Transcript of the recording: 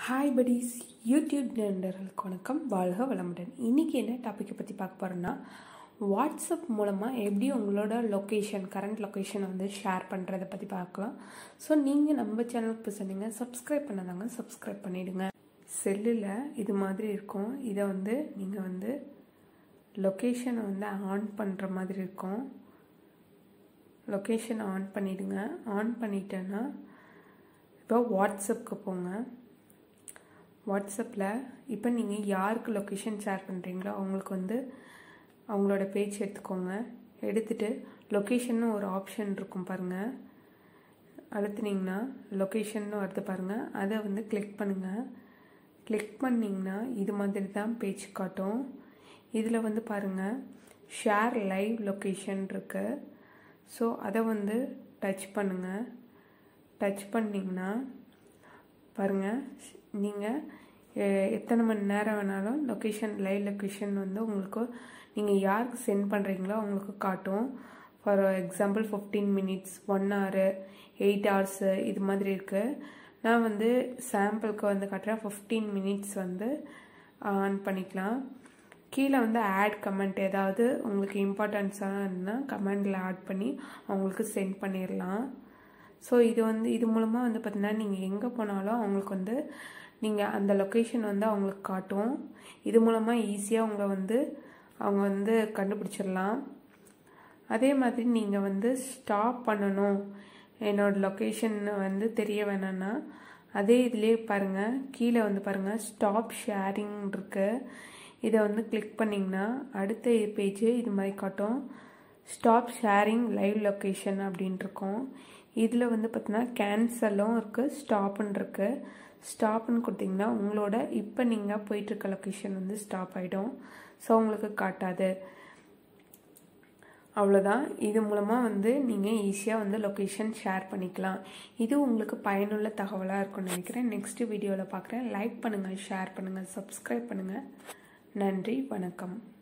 hi buddies YouTube நண்பர்களுக்கு வணக்கம் வாழ்க வளமுடன் இன்றைக்கி என்ன டாப்பிக்கை பற்றி பார்க்க போகிறோன்னா வாட்ஸ்அப் மூலமாக எப்படி உங்களோட லொக்கேஷன் கரண்ட் லொக்கேஷனை வந்து ஷேர் பண்ணுறதை பற்றி பார்க்கலாம் ஸோ நீங்கள் நம்ம சேனலுக்கு இப்போ சொன்னீங்க சப்ஸ்கிரைப் பண்ணாதாங்க சப்ஸ்கிரைப் பண்ணிவிடுங்க செல்லில் இது மாதிரி இருக்கும் இதை வந்து நீங்கள் வந்து லொக்கேஷனை வந்து ஆன் பண்ணுற மாதிரி இருக்கும் லொக்கேஷன் ஆன் பண்ணிவிடுங்க ஆன் பண்ணிட்டேன்னா இப்போ வாட்ஸ்அப்புக்கு போங்க வாட்ஸ்அப்பில் இப்போ நீங்கள் யாருக்கு லொக்கேஷன் ஷேர் பண்ணுறீங்களோ அவங்களுக்கு வந்து அவங்களோட பேஜ் எடுத்துக்கோங்க எடுத்துகிட்டு லொக்கேஷன்னு ஒரு ஆப்ஷன் இருக்கும் பாருங்கள் அழுத்துனீங்கன்னா லொக்கேஷன்னு வருது பாருங்கள் அதை வந்து கிளிக் பண்ணுங்கள் கிளிக் பண்ணிங்கன்னா இது மாதிரி தான் பேஜ் காட்டும் இதில் வந்து பாருங்கள் ஷேர் லைவ் லொக்கேஷன் இருக்குது ஸோ அதை வந்து டச் பண்ணுங்கள் டச் பண்ணிங்கன்னா பாருங்கள் நீங்கள் எத்தனை மணி நேரம் வேணாலும் லொக்கேஷன் லைவ் லொக்கேஷன் வந்து உங்களுக்கு நீங்கள் யாருக்கு சென்ட் பண்ணுறீங்களோ அவங்களுக்கு காட்டும் for example fifteen minutes one hour eight hours இது மாதிரி இருக்குது நான் வந்து சாம்பிளுக்கு வந்து காட்டுறேன் ஃபிஃப்டீன் மினிட்ஸ் வந்து ஆன் பண்ணிக்கலாம் கீழே வந்து ஆட் கமெண்ட் ஏதாவது உங்களுக்கு இம்பார்ட்டன்ஸாக இருந்தால் கமெண்டில் ஆட் பண்ணி அவங்களுக்கு சென்ட் பண்ணிடலாம் ஸோ இது வந்து இது மூலமாக வந்து பார்த்திங்கன்னா நீங்கள் எங்கே போனாலும் அவங்களுக்கு வந்து நீங்கள் அந்த லொக்கேஷன் வந்து அவங்களுக்கு காட்டும் இது மூலமாக ஈஸியாக உங்களை வந்து அவங்க வந்து கண்டுபிடிச்சிடலாம் அதே மாதிரி நீங்கள் வந்து ஸ்டாப் பண்ணணும் என்னோடய லொக்கேஷன் வந்து தெரிய வேணான்னா அதே இதிலே பாருங்கள் கீழே வந்து பாருங்கள் ஸ்டாப் ஷேரிங் இருக்கு இதை வந்து கிளிக் பண்ணிங்கன்னா அடுத்த பேஜ் இது மாதிரி காட்டும் ஸ்டாப் ஷேரிங் லைவ் லொக்கேஷன் அப்படின்ட்டு இருக்கும் இதில் வந்து பார்த்தீங்கன்னா கேன்சலும் இருக்குது ஸ்டாப்புன்னு இருக்குது ஸ்டாப்னு கொடுத்தீங்கன்னா உங்களோட இப்போ நீங்கள் போயிட்டுருக்க லொக்கேஷன் வந்து ஸ்டாப் ஆகிடும் ஸோ உங்களுக்கு காட்டாது அவ்வளோதான் இது மூலமாக வந்து நீங்கள் ஈஸியாக வந்து லொக்கேஷன் ஷேர் பண்ணிக்கலாம் இது உங்களுக்கு பயனுள்ள தகவலாக இருக்கும்னு நினைக்கிறேன் நெக்ஸ்ட் வீடியோவில் பார்க்குறேன் லைக் பண்ணுங்கள் ஷேர் பண்ணுங்கள் சப்ஸ்கிரைப் பண்ணுங்கள் நன்றி வணக்கம்